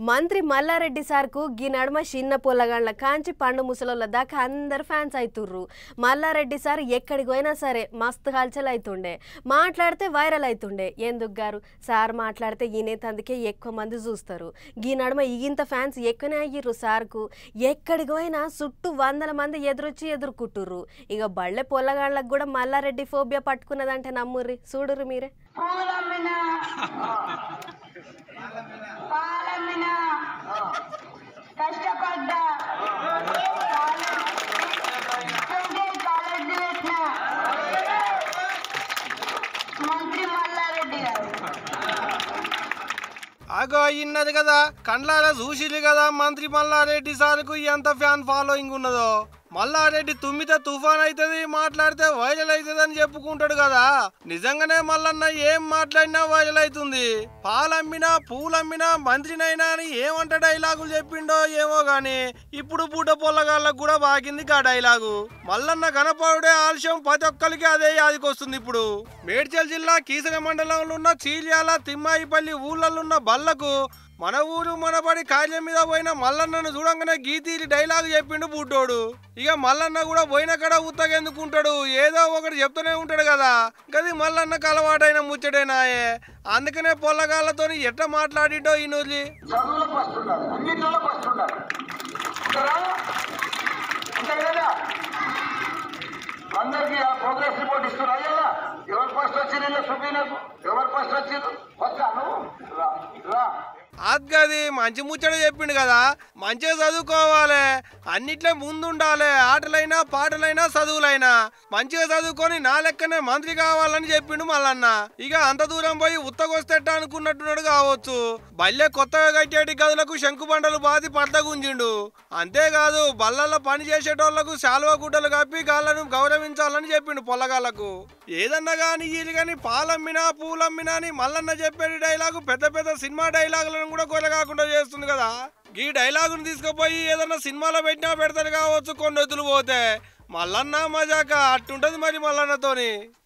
మంత్రి మల్లారెడ్డి సార్కు గీ నడుమ చిన్న పొల్లగాండ్ల కాంచి పండు ముసలోళ్ళ దాకా అందరు ఫ్యాన్స్ అవుతుర్రు మల్లారెడ్డి సార్ ఎక్కడికి పోయినా సరే మస్తు హల్చల్ అవుతుండే మాట్లాడితే వైరల్ అవుతుండే ఎందుకు గారు సార్ మాట్లాడితే ఈనేతందుకే ఎక్కువ మంది చూస్తారు గీ నడుమ ఈగింత ఫ్యాన్స్ ఎక్కువనే అయ్యిర్రు సార్కు ఎక్కడికి పోయినా చుట్టూ వందల మంది ఎదురొచ్చి ఎదుర్కొంటుర్రు ఇక బళ్ళె పొల్లగాళ్ళకు కూడా మల్లారెడ్డి ఫోబియా పట్టుకున్నదంటే నమ్ముర్రి చూడుర్రి మీరే పూలమ్మినా పాలమ్మినా కష్టపడ్డా కాలేజ్ పెట్టిన మంత్రి మల్లారెడ్డి గారు అగో ఇన్నది కదా కండ్లారా చూసిరు కదా మంత్రి మల్లారెడ్డి సార్కు ఎంత ఫ్యాన్ ఫాలోయింగ్ ఉన్నదో మల్లారెడ్డి తుమ్మితే తుఫాన్ అవుతుంది మాట్లాడితే వైరల్ అవుతుంది అని చెప్పుకుంటాడు కదా నిజంగానే మల్లన్న ఏం మాట్లాడినా వైరల్ అవుతుంది పాలమ్మినా పూలమ్మినా మంత్రినైనా అని ఏమంట డైలాగులు చెప్పిండో ఏమో గాని ఇప్పుడు పూట పొల్లగాళ్ళకు కూడా బాకింది గా డైలాగు మల్లన్న కనపడుడే ఆలస్యం ప్రతి ఒక్కరికి అదే యాదికొస్తుంది ఇప్పుడు మేడ్చల్ జిల్లా కీసర మండలంలో ఉన్న చీల్యాల తిమ్మాయిపల్లి ఊళ్ళల్లో ఉన్న బల్లకు మన ఊరు మనబడి కార్యం మీద పోయిన మల్లన్నను చూడంగానే గీతీరి డైలాగ్ చెప్పిండు బుడ్డోడు ఇక మల్లన్న కూడా పోయిన కడ ఉత్తగెందుకుంటాడు ఏదో ఒకటి చెప్తూనే ఉంటాడు కదా గది మల్లన్నకు అలవాటైన ముచ్చటేనాయే అందుకనే పొల్లగాళ్ళతో ఎట్ట మాట్లాడిండో ఈ నూరి చదువులకు వస్తున్నారు అన్నింటిలోకి వస్తున్నారు ఉంటారా అంతే కదా అందరికి ఆ ప్రోగ్రెస్ రిపోర్ట్ ఇస్తున్నారు అయ్యా ఎవరు ఫస్ట్ వచ్చిందో చూపి నాకు ఎవరు ఫస్ట్ వచ్చిందో వస్తాను రా రా అద్గది మంచి ముచ్చట చెప్పిండు కదా మంచిగా చదువుకోవాలి అన్నిట్లో ముందుండాలి ఆటలైనా పాటలైనా చదువులైనా మంచిగా చదువుకొని నా లెక్కనే మంత్రి కావాలని చెప్పిండు మల్లన్న ఇక అంత దూరం పోయి ఉత్తగొస్తేట అనుకున్నట్టున్నాడు కావచ్చు బల్లె కొత్తగా కట్టేటి గదులకు శంకుబండలు బాది పట్ల గుంజిండు అంతేకాదు బల్లల్లో పని చేసేటోళ్లకు శాలువ గుడ్డలు కప్పి గాళ్ళను గౌరవించాలని చెప్పిండు పొల్లగాళ్లకు ఏదన్నా గాని వీళ్ళు కానీ పాలమ్మినా పూలమ్మినా అని మల్లన్న చెప్పేటి డైలాగు పెద్ద పెద్ద సినిమా డైలాగులను కూడా కొరగాకుండా చేస్తుంది కదా ఈ డైలాగును తీసుకుపోయి ఏదన్నా సినిమాలో పెట్టినా పెడతారు కావచ్చు కొన్ని వదులు పోతే మల్లన్న మజాక అట్టుంటది మరి మల్లన్నతోని